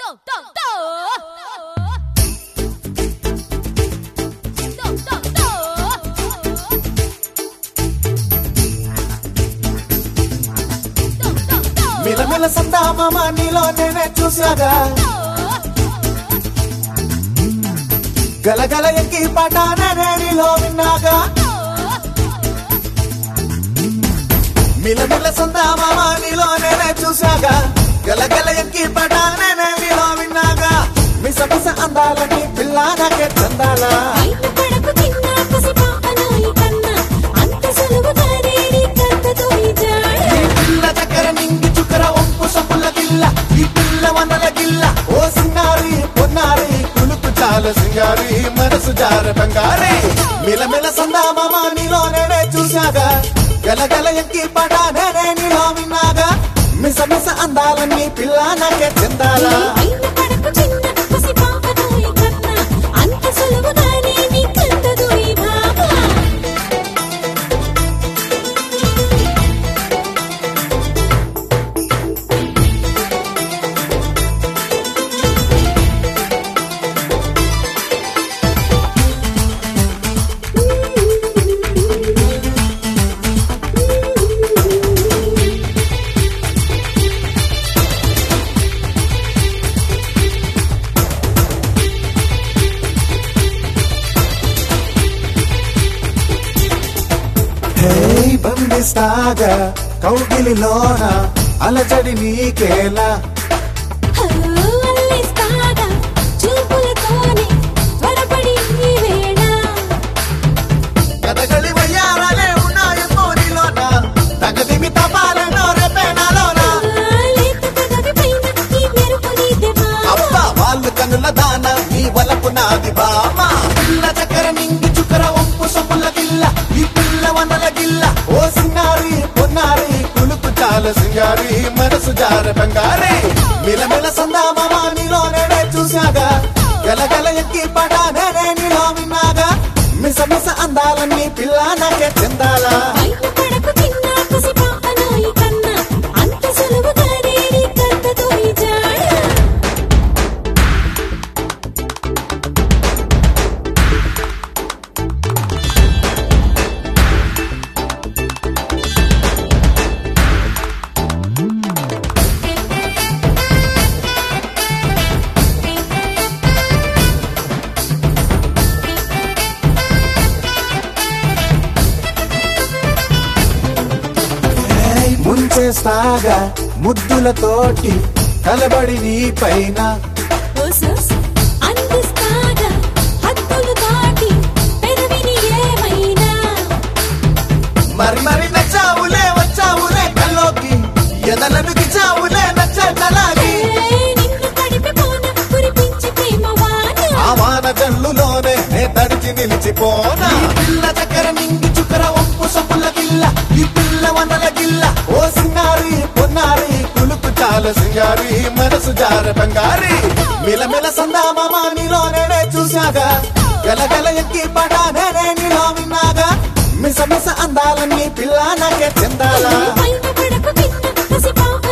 మిలమిల సందామా నీలో నేనే చూసాగా గలగల ఎక్కి పాట నేనే నీలో విన్నాగా మిలమిల సందామా నీలో నేనే చూసాగా గలగల ఎక్కి పాట నేనే నీలో విన్నాగా మిస మిస అందాలని పిల్ల నాకే చందాలా బయట పడకు చిన్న పసిపాపనాయి కన్నా అంత సులువుగానే నీ కథతో ఈ జాడ ఈ పిల్ల చక్కెర నింగి చుక్కర ఒంపు సప్పుల గిల్ల ఈ పిల్ల వనల గిల్ల ఓ సింగారి పొన్నారి కులుకు చాల సింగారి మనసు జార బంగారి మిలమిల సందామా నీలో నేనే చూసాగా గలగల ఎక్కి పడా నేనే నీలో విన్నాగా మిస మిస అందాలని పిల్ల నాకే చెందాలా బయట పడకు చిన్న పసిపాపనాయి కన్నా అంత సులువుగానే నీ కథతో ఈ భావ హే బందిస్తాగా కౌగిలిలోన అలజడి నీకేలా హలో అల్లిస్తాగా చూపులతోనే త్వరపడి ఈ వేళ కథകളി వయ్యారాలే ఉన్నాయో కోరిలోన తగదిమి తపాలను రేపేనాలోన లేత పెదవి పైన ఈ మెరుపు నీదే భావ అబ్బా వాళ్ళు కనుల దాన నీ వలపు నాది బామ పిల్ల చక్కెర నింగి చుక్కర ఒంపు సొప్పుల గిల్ల ఈ పిల్ల వనల గిల్ల ఓ సింగారి పొన్నారి కులుకు చాల సింగారి మనసు జార బంగారి మిలమిల సందామా నీలో నేనే చూసాగా గలగల ఎక్కి పడా నేనే నీలో విన్నాగా మిస మిస అందాలన్నీ పిల్ల నాకే చెందాలా బయట పడకు చిన్న పసిపాపనాయి కన్నా అంత సులువుగానే నీ కథతో ఈ జాడ ఏయ్ ముంచేస్తాగా ముద్దులతోటి కలబడి నీ పైన ఓసోస్ అందిస్తాగా హద్దులు దాటి పెదవిని ఏమైనా మరి మరి నచ్చావులే వచ్చావులే కల్లోకి ఎదలను గిచ్చావులే నచ్చలాగి ఏ నిన్ను తడిపిపోన కురిపించి ప్రేమ వాన ఆ వాన జల్లులోనే నే తడిచి నిలిచిపోనా ఈ పిల్ల చక్కెర నింగి చుక్కర ఒంపు సొప్పుల గిల్ల ఈ పిల్ల వనల గిల్ల ఓ సింగారి పొన్నారి కులుకు చాల సింగారి మనసు జార బంగారి మిలమిల సందామా నీలో నేనే చూసాగా గలగల ఎక్కి పడా నేనే నీలో విన్నాగా మిస మిస అందాలన్నీ పిల్ల నాకే చెందాలా బయట పడకు చిన్న పసిపాప